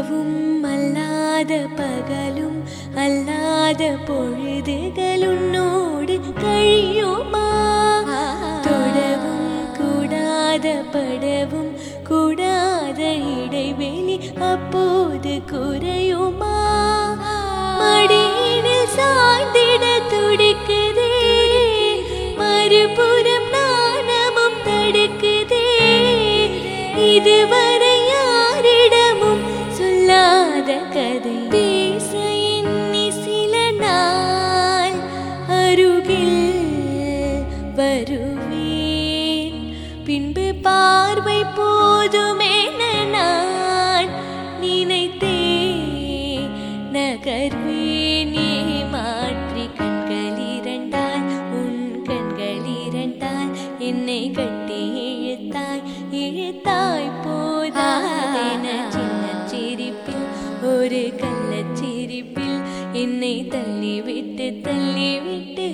இரவும் அல்லாத பகலும் அல்லாத பொழுதுகள் உன்னோடு கழியுமா தொடவும் கூடாத படவும் கூடாத இடைவெளி அப்போது குறையுமா மடியினில் சாய்ந்திட துடிக்குதே மறுபுறம் நாணமும் தடுக்குதே இதுவரை யாரிடமும் சொல்லாத கதை பேச எண்ணி சில நாள் அருகில் வருவேன் பின்பு பார்வை போதுமென நான் நினைத்தே நகர்வேன் ஏமாற்றி கண்கள் இரண்டால் உன் கண்கள் இரண்டால் என்னை கட்டி இழுத்தாய் இழுத்தாய் போதாதென சின்ன சிரிப்பில் ஒரு கள்ளச்சிரிப்பில் என்னை தள்ளி விட்டு தள்ளி விட்டு